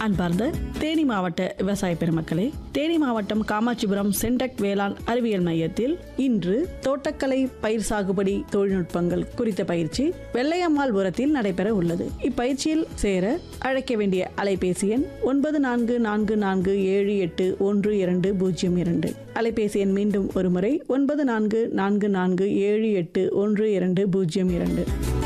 அன்பார்ந்த தேனி மாவட்ட விவசாய பெருமக்களே தேனி மாவட்டம் காமாட்சிபுரம் சென்டெக் வேளாண் அறிவியல் மையத்தில் இன்று தோட்டக்கலை பயிர் சாகுபடி தொழில்நுட்பங்கள் குறித்த பயிற்சி வெள்ளையம்மாள் உரத்தில் நடைபெற உள்ளது இப்பயிற்சியில் சேர அழைக்க வேண்டிய அலைபேசி எண் ஒன்பது நான்கு நான்கு நான்கு ஏழு எட்டு ஒன்று இரண்டு பூஜ்ஜியம் இரண்டு அலைபேசி எண் மீண்டும் ஒருமுறை ஒன்பது நான்கு நான்கு நான்கு ஏழு எட்டு ஒன்று இரண்டு பூஜ்ஜியம் இரண்டு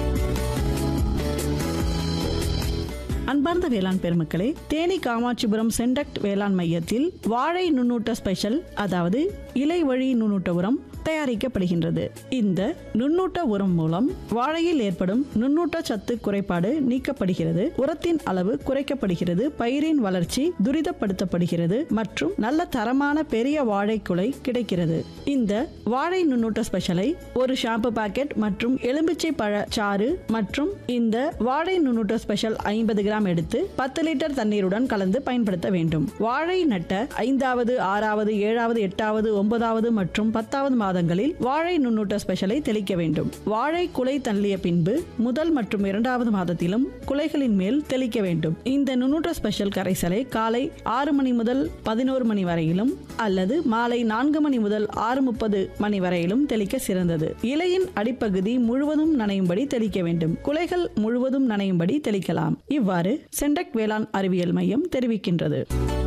அன்பார்ந்த வேளாண் பெருமக்களே தேனி காமாட்சிபுரம் சென்டக்ட் வேளாண் மையத்தில் வாழை நுண்ணூட்ட ஸ்பெஷல் அதாவது இலை வழி நுண்ணூட்ட உரம் தயாரிக்கப்படுகின்றது இந்த நுண்ணூட்ட உரம் மூலம் வாழையில் ஏற்படும் நுண்ணூட்ட சத்து குறைபாடு நீக்கப்படுகிறது உரத்தின் அளவு குறைக்கப்படுகிறது பயிரின் வளர்ச்சி துரிதப்படுத்தப்படுகிறது மற்றும் நல்ல தரமான பெரிய வாழைக்குலை கிடைக்கிறது இந்த வாழை நுண்ணூட்ட ஸ்பெஷலை ஒரு ஷாம்பு பாக்கெட் மற்றும் எலும்பிச்சை பழ சாறு மற்றும் இந்த வாழை நுண்ணூட்ட ஸ்பெஷல் ஐம்பது கிராம் எடுத்து பத்து லிட்டர் தண்ணீருடன் கலந்து பயன்படுத்த வேண்டும் வாழை நட்ட ஐந்தாவது ஆறாவது ஏழாவது எட்டாவது ஒன்பதாவது மற்றும் பத்தாவது மாதங்களில் வாழை நுண்ணூட்ட ஸ்பெஷலை தெளிக்க வேண்டும் வாழை குலை தள்ளிய பின்பு முதல் மற்றும் இரண்டாவது மாதத்திலும் குலைகளின் மேல் தெளிக்க வேண்டும் இந்த நுண்ணூட்ட ஸ்பெஷல் கரைசலை காலை ஆறு மணி முதல் பதினோரு மணி வரையிலும் அல்லது மாலை நான்கு மணி முதல் ஆறு முப்பது மணி வரையிலும் தெளிக்க சிறந்தது இலையின் அடிப்பகுதி முழுவதும் நனையும்படி தெளிக்க வேண்டும் குலைகள் முழுவதும் நனையும்படி தெளிக்கலாம் இவ்வாறு சென்டக் வேளாண் அறிவியல் மையம் தெரிவிக்கின்றது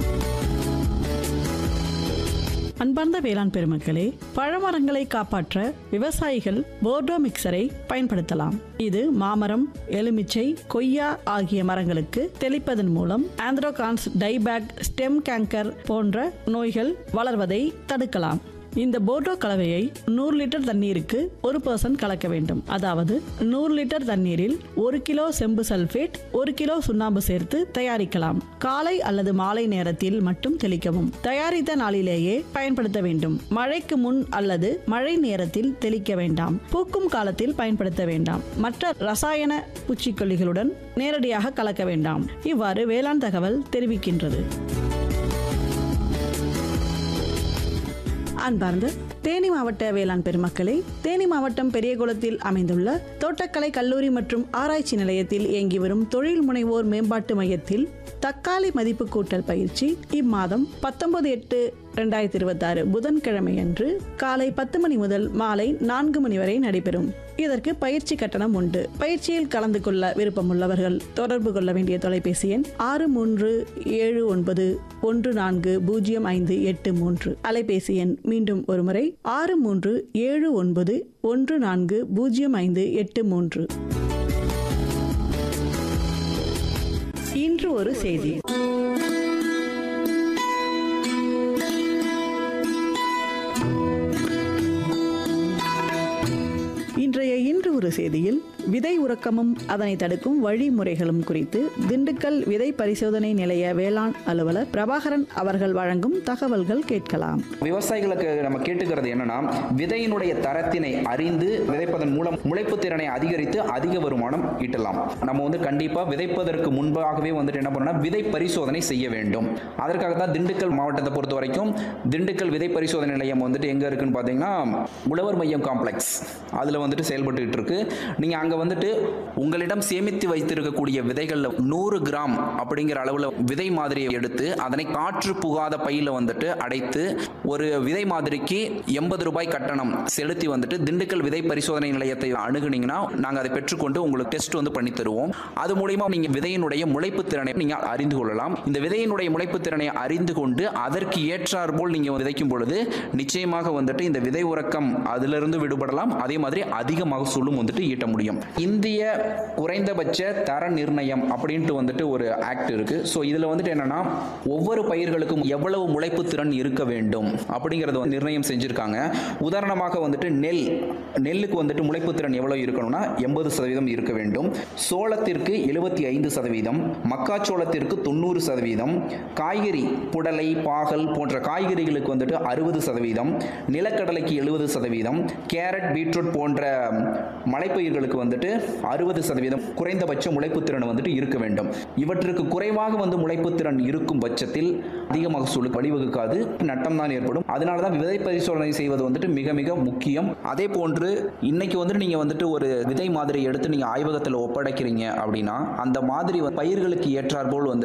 அன்பார்ந்த வேளாண் பெருமக்களே பழமரங்களை காப்பாற்ற விவசாயிகள் போர்டோ மிக்சரை பயன்படுத்தலாம் இது மாமரம் எலுமிச்சை கொய்யா ஆகிய மரங்களுக்கு தெளிப்பதன் மூலம் ஆந்த்ரோகான்ஸ் டைபேக் ஸ்டெம் கேங்கர் போன்ற நோய்கள் வளர்வதை தடுக்கலாம் இந்த போர்டோ கலவையை நூறு லிட்டர் தண்ணீருக்கு ஒரு பர்சன்ட் கலக்க வேண்டும் அதாவது நூறு லிட்டர் தண்ணீரில் ஒரு கிலோ செம்பு சல்பேட் ஒரு கிலோ சுண்ணாம்பு சேர்த்து தயாரிக்கலாம் காலை அல்லது மாலை நேரத்தில் மட்டும் தெளிக்கவும் தயாரித்த நாளிலேயே பயன்படுத்த வேண்டும் மழைக்கு முன் அல்லது மழை நேரத்தில் தெளிக்க வேண்டாம் பூக்கும் காலத்தில் பயன்படுத்த வேண்டாம் மற்ற ரசாயன பூச்சிக்கொல்லிகளுடன் நேரடியாக கலக்க வேண்டாம் இவ்வாறு வேளாண் தகவல் தெரிவிக்கின்றது அன்பார்ந்த தேனி மாவட்ட வேளாண் பெருமக்களே தேனி மாவட்டம் பெரியகுளத்தில் அமைந்துள்ள தோட்டக்கலை கல்லூரி மற்றும் ஆராய்ச்சி நிலையத்தில் இயங்கி வரும் தொழில் முனைவோர் மேம்பாட்டு மையத்தில் தக்காளி மதிப்பு கூட்டல் பயிற்சி இம்மாதம் பத்தொன்பது எட்டு ரெண்டாயிரத்தி இருபத்தாறு புதன்கிழமை அன்று காலை பத்து மணி முதல் மாலை நான்கு மணி வரை நடைபெறும் இதற்கு பயிற்சி கட்டணம் உண்டு பயிற்சியில் கலந்து கொள்ள விருப்பமுள்ளவர்கள் தொடர்பு கொள்ள வேண்டிய தொலைபேசி எண் ஆறு மூன்று ஏழு ஒன்பது ஒன்று நான்கு பூஜ்ஜியம் ஐந்து எட்டு மூன்று அலைபேசி எண் மீண்டும் ஒருமுறை ஆறு மூன்று ஏழு ஒன்பது ஒன்று நான்கு பூஜ்ஜியம் ஐந்து எட்டு மூன்று இன்று ஒரு செய்தி இன்றைய இன்று ஒரு செய்தியில் விதை உறக்கமும் அதனை தடுக்கும் வழிமுறைகளும் குறித்து திண்டுக்கல் விதை பரிசோதனை நிலைய வேளாண் அலுவலர் பிரபாகரன் அவர்கள் வழங்கும் தகவல்கள் கேட்கலாம் விவசாயிகளுக்கு நம்ம கேட்டுக்கிறது என்னன்னா விதையினுடைய தரத்தினை அறிந்து விதைப்பதன் மூலம் முளைப்பு திறனை அதிகரித்து அதிக வருமானம் ஈட்டலாம் நம்ம வந்து கண்டிப்பா விதைப்பதற்கு முன்பாகவே வந்துட்டு என்ன பண்ணணும் விதை பரிசோதனை செய்ய வேண்டும் அதற்காக தான் திண்டுக்கல் மாவட்டத்தை பொறுத்த வரைக்கும் திண்டுக்கல் விதை பரிசோதனை நிலையம் வந்துட்டு எங்க இருக்குன்னு பாத்தீங்கன்னா உழவர் மையம் காம்ப்ளெக்ஸ் அதுல வந்துட்டு செயல்பட்டுக்கிட்டு இருக்கு நீங்க அங்க வந்துட்டு உங்களிடம் சேமித்து வைத்திருக்கக்கூடிய விதைகள்ல நூறு கிராம் அப்படிங்கிற அளவுல விதை மாதிரியை எடுத்து அதனை காற்று புகாத பையில வந்துட்டு அடைத்து ஒரு விதை மாதிரிக்கு எண்பது ரூபாய் கட்டணம் செலுத்தி வந்துட்டு திண்டுக்கல் விதை பரிசோதனை நிலையத்தை அணுகுனீங்கன்னா நாங்க அதை பெற்றுக்கொண்டு உங்களுக்கு டெஸ்ட் வந்து பண்ணி தருவோம் அது மூலியமா நீங்க விதையினுடைய முளைப்பு திறனை நீங்க அறிந்து கொள்ளலாம் இந்த விதையினுடைய முளைப்பு திறனை அறிந்து கொண்டு அதற்கு ஏற்றார் போல் நீங்க விதைக்கும் பொழுது நிச்சயமாக வந்துட்டு இந்த விதை உறக்கம் அதிலிருந்து விடுபடலாம் அதே மாதிரி அதிக மகசூலும் வந்துட்டு ஈட்ட முடியும் இந்திய குறைந்தபட்ச தர நிர்ணயம் அப்படின்ட்டு வந்துட்டு ஒரு ஆக்ட் இருக்கு ஸோ இதுல வந்துட்டு என்னன்னா ஒவ்வொரு பயிர்களுக்கும் எவ்வளவு முளைப்பு திறன் இருக்க வேண்டும் அப்படிங்கறத வந்து நிர்ணயம் செஞ்சிருக்காங்க உதாரணமாக வந்துட்டு நெல் நெல்லுக்கு வந்துட்டு முளைப்பு திறன் எவ்வளவு இருக்கணும்னா எண்பது சதவீதம் இருக்க வேண்டும் சோளத்திற்கு எழுபத்தி ஐந்து சதவீதம் மக்காச்சோளத்திற்கு தொண்ணூறு சதவீதம் காய்கறி புடலை பாகல் போன்ற காய்கறிகளுக்கு வந்துட்டு அறுபது சதவீதம் நிலக்கடலைக்கு எழுபது சதவீதம் கேரட் பீட்ரூட் போன்ற மலைப்பயிர்களுக்கு வந்துட்டு அறுபது சதவீதம் குறைந்தபட்ச முளைப்பு திறன் வந்துட்டு இருக்க வேண்டும் இவற்றுக்கு குறைவாக வந்து முளைப்பு திறன் இருக்கும் பட்சத்தில் அதிக மகசூலுக்கு வழிவகுக்காது நட்டம் தான் ஏற்படும் அதனால தான் விதை பரிசோதனை செய்வது வந்துட்டு மிக மிக முக்கியம் அதே போன்று இன்னைக்கு வந்துட்டு நீங்க வந்துட்டு ஒரு விதை மாதிரி எடுத்து நீங்க ஆய்வகத்தில் ஒப்படைக்கிறீங்க அப்படின்னா அந்த மாதிரி பயிர்களுக்கு ஏற்றாற்போல் வந்து